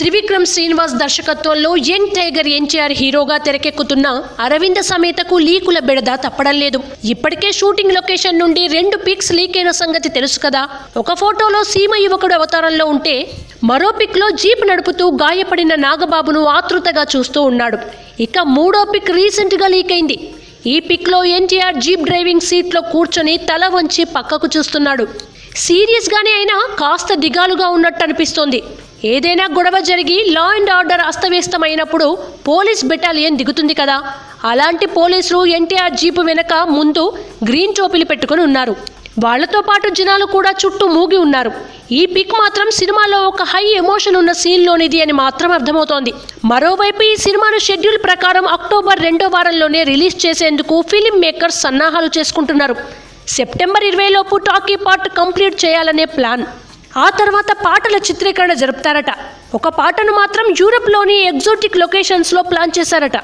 త్రివిక్రమ్ శ్రీనివాస్ దర్శకత్వంలో young tiger NTR హీరోగా తెరకెక్కుతున్న అరవింద సమేతకు లీకుల బెడద తప్పడం లేదు ఇప్పటికే షూటింగ్ లొకేషన్ నుండి రెండు పిక్స్ లీక్ అయిన సంగతి తెలుసు కదా ఒక ఫోటోలో సీమ యువకుడు అవతారంలో ఉంటే మరో పిక్లో జీప్ నడుపుతూ గాయపడిన నాగబాబును ఆతృతగా చూస్తూ ఉన్నాడు ఇక మూడో పిక్ రీసెంట్గా లీక్ అయింది ఈ పిక్లో ఎన్టీఆర్ జీప్ డ్రైవింగ్ సీట్లో కూర్చొని తల వంచి పక్కకు చూస్తున్నాడు సీరియస్గానే అయినా కాస్త దిగాలుగా ఉన్నట్టు అనిపిస్తోంది ఏదైనా గొడవ జరిగి లా అండ్ ఆర్డర్ అస్తవ్యస్తమైనప్పుడు పోలీస్ బెటాలియన్ దిగుతుంది కదా అలాంటి పోలీసులు ఎన్టీఆర్ జీపు వెనక ముందు గ్రీన్ టోపీలు పెట్టుకుని ఉన్నారు వాళ్లతో పాటు జనాలు కూడా చుట్టూ మూగి ఉన్నారు ఈ పిక్ మాత్రం సినిమాలో ఒక హై ఎమోషన్ ఉన్న సీన్లోనిది అని మాత్రం అర్థమవుతోంది మరోవైపు ఈ సినిమాను షెడ్యూల్ ప్రకారం అక్టోబర్ రెండో వారంలోనే రిలీజ్ చేసేందుకు ఫిలిం మేకర్స్ సన్నాహాలు చేసుకుంటున్నారు సెప్టెంబర్ ఇరవైలోపు టాకీ పార్ట్ కంప్లీట్ చేయాలనే ప్లాన్ ఆ తర్వాత పాటల చిత్రీకరణ జరుపుతారట ఒక పాటను మాత్రం యూరప్లోని ఎగ్జోటిక్ లొకేషన్స్లో ప్లాన్ చేశారట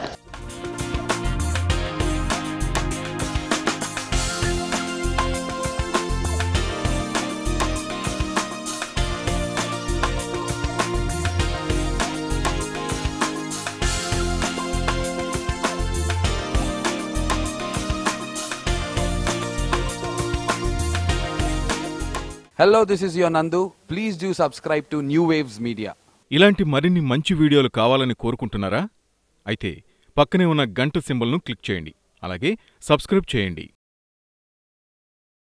Hello, this is your Nandu. Please do subscribe to New Waves Media. ఇలాంటి మరిన్ని మంచి వీడియోలు కావాలని కోరుకుంటున్నారా అయితే పక్కనే ఉన్న గంట సింబల్ను క్లిక్ చేయండి అలాగే సబ్స్క్రైబ్ చేయండి